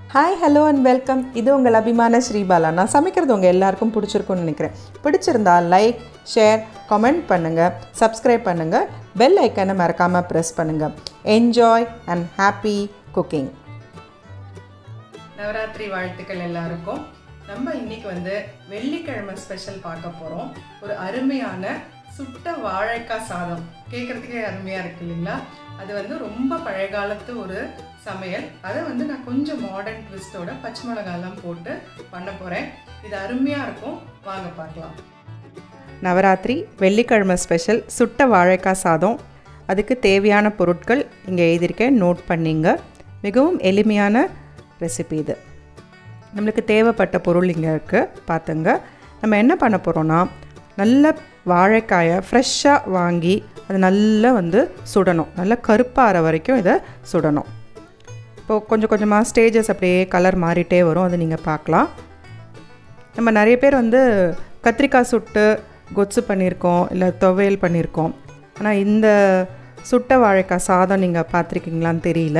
hi hello and welcome இது உங்கள் அபிமான ஸ்ரீபாலா நான் சமைக்கிறது உங்கள் எல்லாருக்கும் பிடிச்சிருக்கும்னு நினைக்கிறேன் பிடிச்சிருந்தா லைக் ஷேர் கமெண்ட் பண்ணுங்கள் சப்ஸ்கிரைப் பண்ணுங்கள் பெல் ஐக்கனை மறக்காமல் ப்ரெஸ் பண்ணுங்கள் enjoy and happy cooking Navaratri வாழ்த்துக்கள் எல்லாருக்கும் நம்ம இன்னைக்கு வந்து வெள்ளிக்கிழமை ஸ்பெஷல் பார்க்க போகிறோம் ஒரு அருமையான சுட்ட வாழைக்காய் சாதம் கேட்குறதுக்கே அருமையாக இருக்கு இல்லைங்களா அது வந்து ரொம்ப பழைய காலத்து ஒரு சமையல் அதை வந்து நான் கொஞ்சம் மாடர்ன் ட்விஸ்டோட பச்சை மிளகாலாம் போட்டு பண்ண போகிறேன் இது அருமையாக இருக்கும் வாங்க பார்க்கலாம் நவராத்திரி வெள்ளிக்கிழமை ஸ்பெஷல் சுட்ட வாழைக்காய் சாதம் அதுக்கு தேவையான பொருட்கள் இங்கே எழுதியிருக்கேன் நோட் பண்ணிங்க மிகவும் எளிமையான ரெசிபி இது நம்மளுக்கு தேவைப்பட்ட பொருள் இங்கே இருக்குது பார்த்துங்க நம்ம என்ன பண்ண போகிறோன்னா நல்ல வாழைக்காயை ஃப்ரெஷ்ஷாக வாங்கி அது நல்லா வந்து சுடணும் நல்லா கருப்பாகிற வரைக்கும் இதை சுடணும் இப்போது கொஞ்சம் கொஞ்சமாக ஸ்டேஜஸ் அப்படியே கலர் மாறிட்டே வரும் அதை நீங்கள் பார்க்கலாம் நம்ம நிறைய பேர் வந்து கத்திரிக்காய் சுட்டு கொத்து பண்ணியிருக்கோம் இல்லை துவையல் பண்ணியிருக்கோம் ஆனால் இந்த சுட்ட வாழைக்காய் சாதம் நீங்கள் பார்த்துருக்கீங்களான்னு தெரியல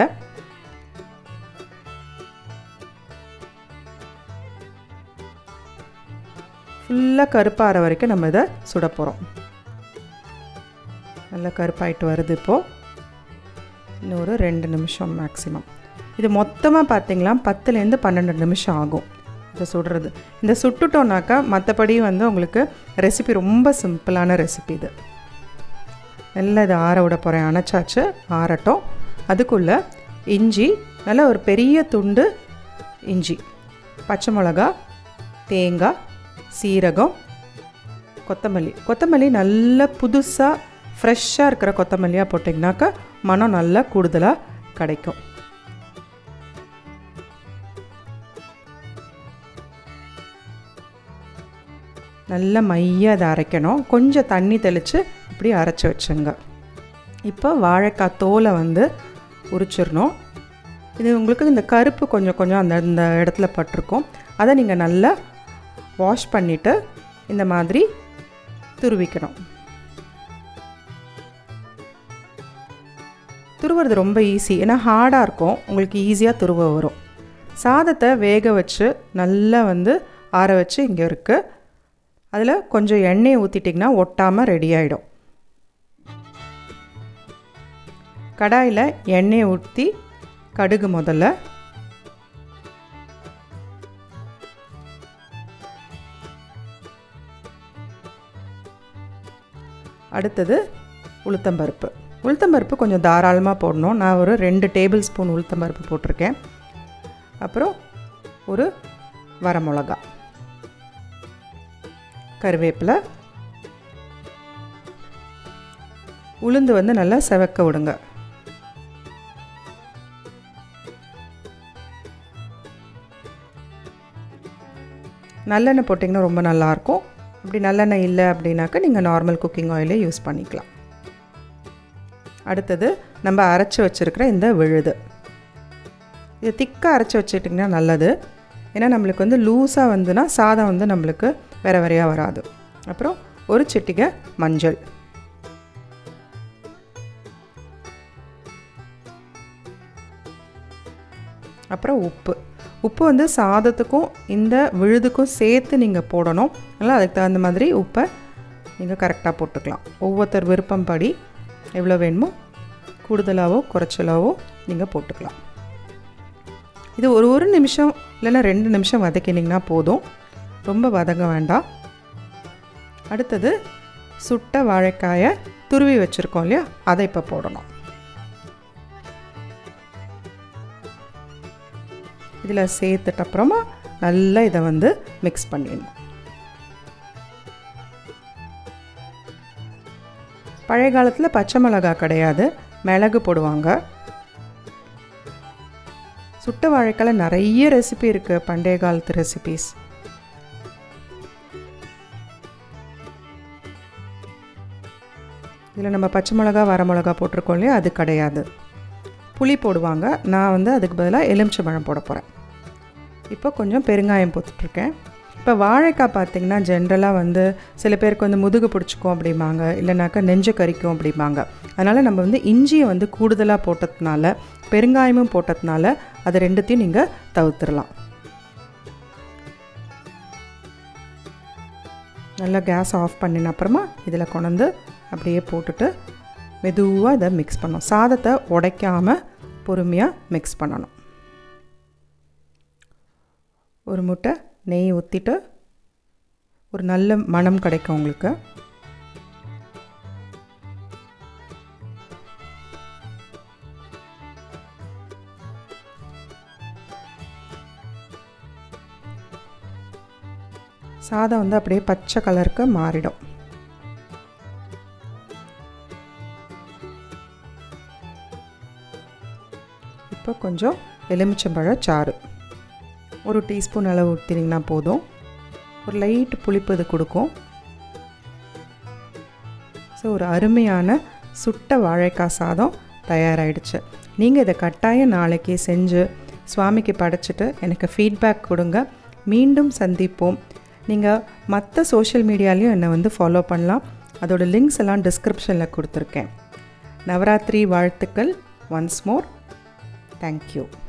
ஃபுல்லாக கருப்பாகிற வரைக்கும் நம்ம இதை சுட போகிறோம் நல்லா கருப்பாயிட்டு வருது இப்போது இன்னொரு ரெண்டு நிமிஷம் மேக்ஸிமம் இது மொத்தமாக பார்த்திங்களா பத்துலேருந்து பன்னெண்டு நிமிஷம் ஆகும் இதை சுடுறது இந்த சுட்டுட்டோன்னாக்கா மற்றபடி வந்து உங்களுக்கு ரெசிபி ரொம்ப சிம்பிளான ரெசிபி இது நல்லா இதை ஆற விட போகிறேன் அணைச்சாச்சு ஆறட்டும் அதுக்குள்ளே இஞ்சி நல்ல ஒரு பெரிய துண்டு இஞ்சி பச்சை மிளகா தேங்காய் சீரகம் கொத்தமல்லி கொத்தமல்லி நல்ல புதுசாக ஃப்ரெஷ்ஷாக இருக்கிற கொத்தமல்லியாக போட்டிங்கனாக்கா மனம் நல்லா கூடுதலாக கிடைக்கும் நல்ல மைய அதை அரைக்கணும் கொஞ்சம் தண்ணி தெளித்து இப்படி அரைச்சி வச்சுங்க இப்போ வாழைக்காய் தோலை வந்து உரிச்சிடணும் இது உங்களுக்கு இந்த கருப்பு கொஞ்சம் கொஞ்சம் அந்த இந்த இடத்துல பட்டிருக்கும் அதை நீங்கள் நல்லா வாஷ் பண்ணிவிட்டு இந்த மாதிரி துருவிக்கணும் துருவுறது ரொம்ப ஈஸி ஏன்னா ஹார்டாக இருக்கும் உங்களுக்கு ஈஸியாக துருவ வரும் சாதத்தை வேக வச்சு நல்லா வந்து ஆற வச்சு இங்கே இருக்குது அதில் கொஞ்சம் எண்ணெயை ஊற்றிட்டிங்கன்னா ஒட்டாமல் ரெடி ஆகிடும் கடாயில் எண்ணெயை ஊற்றி கடுகு முதல்ல அடுத்தது உளுத்தம்பருப்பு உளுத்தம்பருப்பு கொஞ்சம் தாராளமாக போடணும் நான் ஒரு ரெண்டு டேபிள் ஸ்பூன் உளுத்தம்பருப்பு போட்டிருக்கேன் அப்புறம் ஒரு வரமிளகா கருவேப்பிலை உளுந்து வந்து நல்லா செவக்க விடுங்க நல்லெண்ணெய் போட்டிங்கன்னா ரொம்ப நல்லாயிருக்கும் அப்படி நல்லெண்ணெய் இல்லை அப்படின்னாக்கா நீங்கள் நார்மல் குக்கிங் ஆயிலே யூஸ் பண்ணிக்கலாம் அடுத்தது நம்ம அரைச்சி வச்சுருக்கிற இந்த விழுது இது திக்காக அரைச்சி வச்சுட்டிங்கன்னா நல்லது ஏன்னா நம்மளுக்கு வந்து லூஸாக வந்துன்னா சாதம் வந்து நம்மளுக்கு வேற வேறையாக வராது அப்புறம் ஒரு சிட்டிகை மஞ்சள் அப்புறம் உப்பு உப்பு வந்து சாதத்துக்கும் இந்த விழுதுக்கும் சேர்த்து நீங்கள் போடணும் அதனால் அதுக்கு தகுந்த மாதிரி உப்பை நீங்கள் கரெக்டாக போட்டுக்கலாம் ஒவ்வொருத்தர் விருப்பம் படி எவ்வளோ வேணுமோ கூடுதலாகவோ குறைச்சலாவோ நீங்கள் போட்டுக்கலாம் இது ஒரு ஒரு நிமிஷம் இல்லைன்னா ரெண்டு நிமிஷம் வதக்கினிங்கன்னா போதும் ரொம்ப வதங்க வேண்டாம் அடுத்தது சுட்ட வாழைக்காயை துருவி வச்சுருக்கோம் இல்லையா அதை இப்போ போடணும் இதில் சேர்த்துட்ட அப்புறமா நல்லா இதை வந்து மிக்ஸ் பண்ணிடணும் பழைய காலத்தில் பச்சை மிளகா கிடையாது மிளகு போடுவாங்க சுட்ட வாழைக்காயில் நிறைய ரெசிபி இருக்குது பண்டைய காலத்து ரெசிபீஸ் இதில் நம்ம பச்சை மிளகா வர மிளகா போட்டிருக்கோம் இல்லையா அது கிடையாது புளி போடுவாங்க நான் வந்து அதுக்கு பதிலாக எலுமிச்சை பழம் போட போகிறேன் இப்போ கொஞ்சம் பெருங்காயம் போட்டுட்ருக்கேன் இப்போ வாழைக்காய் பார்த்திங்கன்னா ஜென்ரலாக வந்து சில பேருக்கு வந்து முதுகு பிடிச்சிக்கும் அப்படிம்பாங்க இல்லைனாக்கா நெஞ்சு கறிக்கும் அப்படிம்பாங்க அதனால் நம்ம வந்து இஞ்சியை வந்து கூடுதலாக போட்டதுனால பெருங்காயமும் போட்டதுனால அதை ரெண்டுத்தையும் நீங்கள் தவிர்த்துடலாம் நல்லா கேஸ் ஆஃப் பண்ணின அப்புறமா இதில் கொண்டு அப்படியே போட்டுட்டு மெதுவாக இதை மிக்ஸ் பண்ணணும் சாதத்தை உடைக்காமல் பொறுமையாக மிக்ஸ் பண்ணணும் ஒரு முட்டை நெய் ஊற்றிட்டு ஒரு நல்ல மணம் கிடைக்கும் உங்களுக்கு சாதம் வந்து அப்படியே பச்சை கலருக்கு மாறிடும் இப்போ கொஞ்சம் எலுமிச்சம்பழ சாறு ஒரு டீஸ்பூன் அளவு ஊற்றினீங்கன்னா போதும் ஒரு லைட் புளிப்பு இது கொடுக்கும் ஸோ ஒரு அருமையான சுட்ட வாழைக்காய் சாதம் தயாராகிடுச்சு நீங்கள் இதை கட்டாயம் நாளைக்கு செஞ்சு சுவாமிக்கு படைச்சிட்டு எனக்கு ஃபீட்பேக் கொடுங்க மீண்டும் சந்திப்போம் நீங்கள் மற்ற சோஷியல் மீடியாலையும் என்னை வந்து ஃபாலோ பண்ணலாம் அதோட லிங்க்ஸ் எல்லாம் டிஸ்கிரிப்ஷனில் கொடுத்துருக்கேன் நவராத்திரி வாழ்த்துக்கள் ஒன்ஸ் மோர் தேங்க்யூ